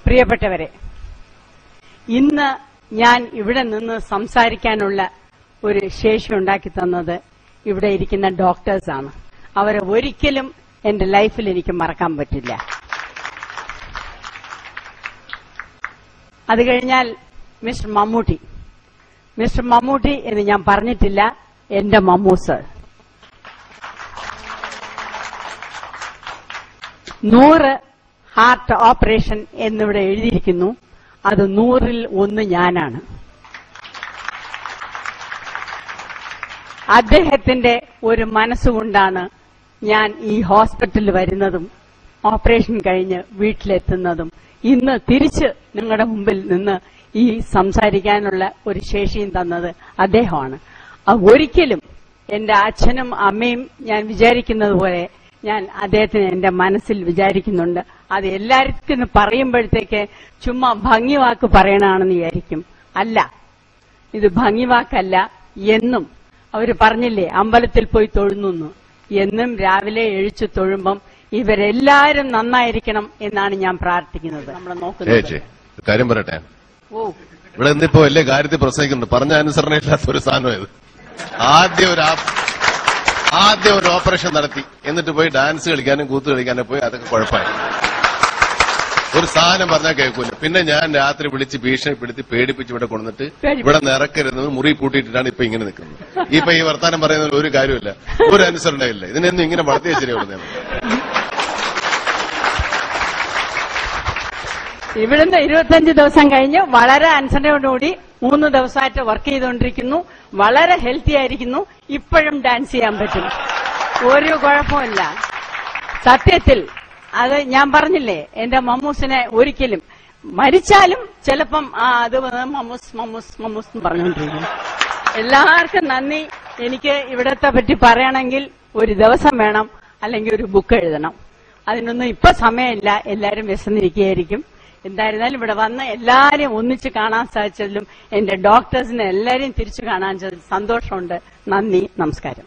പ്രിയപ്പെട്ടവരെ ഇന്ന് ഞാൻ ഇവിടെ നിന്ന് സംസാരിക്കാനുള്ള ഒരു ശേഷി ഉണ്ടാക്കി തന്നത് ഇവിടെ ഇരിക്കുന്ന ഡോക്ടേഴ്സാണ് അവരെ ഒരിക്കലും എന്റെ ലൈഫിൽ എനിക്ക് മറക്കാൻ പറ്റില്ല അത് കഴിഞ്ഞാൽ മിസ്റ്റർ മമ്മൂട്ടി മിസ്റ്റർ മമ്മൂട്ടി എന്ന് ഞാൻ പറഞ്ഞിട്ടില്ല എന്റെ മമ്മൂസ് നൂറ് ഹാർട്ട് ഓപ്പറേഷൻ എന്നിവിടെ എഴുതിയിരിക്കുന്നു അത് നൂറിൽ ഒന്ന് ഞാനാണ് അദ്ദേഹത്തിന്റെ ഒരു മനസ്സുകൊണ്ടാണ് ഞാൻ ഈ ഹോസ്പിറ്റലിൽ വരുന്നതും ഓപ്പറേഷൻ കഴിഞ്ഞ് വീട്ടിലെത്തുന്നതും ഇന്ന് തിരിച്ച് നിങ്ങളുടെ മുമ്പിൽ നിന്ന് ഈ സംസാരിക്കാനുള്ള ഒരു ശേഷിയും തന്നത് അദ്ദേഹമാണ് അത് ഒരിക്കലും എന്റെ അച്ഛനും അമ്മയും ഞാൻ വിചാരിക്കുന്നത് പോലെ ഞാൻ അദ്ദേഹത്തിന് എന്റെ മനസ്സിൽ വിചാരിക്കുന്നുണ്ട് അത് എല്ലാവർക്കും പറയുമ്പോഴത്തേക്ക് ചുമ്മാ ഭംഗിവാക്ക് പറയണാണെന്ന് വിചാരിക്കും അല്ല ഇത് ഭംഗിവാക്കല്ല എന്നും അവര് പറഞ്ഞില്ലേ അമ്പലത്തിൽ പോയി തൊഴുന്നു എന്നും രാവിലെ എഴിച്ചു തൊഴുമ്പം ഇവരെല്ലാരും നന്നായിരിക്കണം എന്നാണ് ഞാൻ പ്രാർത്ഥിക്കുന്നത് നമ്മൾ നോക്കുന്നത് ചേച്ചി ഒരു കാര്യം പറയട്ടെ ഓ ഇവിടെ ഇന്നിപ്പോ വലിയ കാര്യത്തിൽ പ്രസംഗിക്കുന്നുണ്ട് പറഞ്ഞ അനുസരണയില്ലാത്ത ഒരു സാധനം ഇത് ആദ്യം ഒരു ആ- ആദ്യം ഒരു ഓപ്പറേഷൻ നടത്തി എന്നിട്ട് പോയി ഡാൻസ് കളിക്കാനും കൂത്ത് കളിക്കാനും പോയി അതൊക്കെ കുഴപ്പമായി ഒരു സാധനം പറഞ്ഞാൽ കേൾക്കൂല പിന്നെ ഞാൻ രാത്രി വിളിച്ച് ഭീഷണിപ്പെടുത്തി പേടിപ്പിച്ച് ഇവിടെ കൊണ്ടുവന്നിട്ട് പേടിപ്പിച്ചു. ഇവിടെ നിറക്കരുന്നത് മുറി പൂട്ടിയിട്ടാണ് ഇപ്പൊ ഇങ്ങനെ നിൽക്കുന്നത് ഇപ്പൊ ഈ വർത്താനം പറയുന്നതിൽ ഒരു കാര്യമില്ല ഒരു അനുസരണയില്ല ഇതിനൊന്നും ഇങ്ങനെ വളർത്തിയ ശരിയാവുന്നത് ഇവിടുന്ന് ഇരുപത്തഞ്ച് ദിവസം കഴിഞ്ഞ് വളരെ അനുസരണയോടുകൂടി മൂന്ന് ദിവസമായിട്ട് വർക്ക് ചെയ്തുകൊണ്ടിരിക്കുന്നു വളരെ ഹെൽത്തി ആയിരിക്കുന്നു ഇപ്പോഴും ഡാൻസ് ചെയ്യാൻ പറ്റും ഒരു കുഴപ്പമില്ല സത്യത്തിൽ അത് ഞാൻ പറഞ്ഞില്ലേ എന്റെ മമ്മൂസിനെ ഒരിക്കലും മരിച്ചാലും ചിലപ്പം ആ അത് വന്ന് മമ്മൂസ് മമ്മൂസ് മമ്മൂസ് എന്ന് പറഞ്ഞുകൊണ്ടിരിക്കും എല്ലാവർക്കും നന്ദി എനിക്ക് ഇവിടത്തെ പറ്റി പറയണമെങ്കിൽ ഒരു ദിവസം വേണം അല്ലെങ്കിൽ ഒരു ബുക്ക് എഴുതണം അതിനൊന്നും ഇപ്പൊ സമയമില്ല എല്ലാവരും വിശന്നിരിക്കുകയായിരിക്കും എന്തായിരുന്നാലും ഇവിടെ വന്ന് എല്ലാരെയും ഒന്നിച്ച് കാണാൻ സാധിച്ചതിലും എന്റെ ഡോക്ടേഴ്സിനെ എല്ലാരെയും തിരിച്ചു കാണാൻ സാധിച്ചതിൽ സന്തോഷമുണ്ട് നന്ദി നമസ്കാരം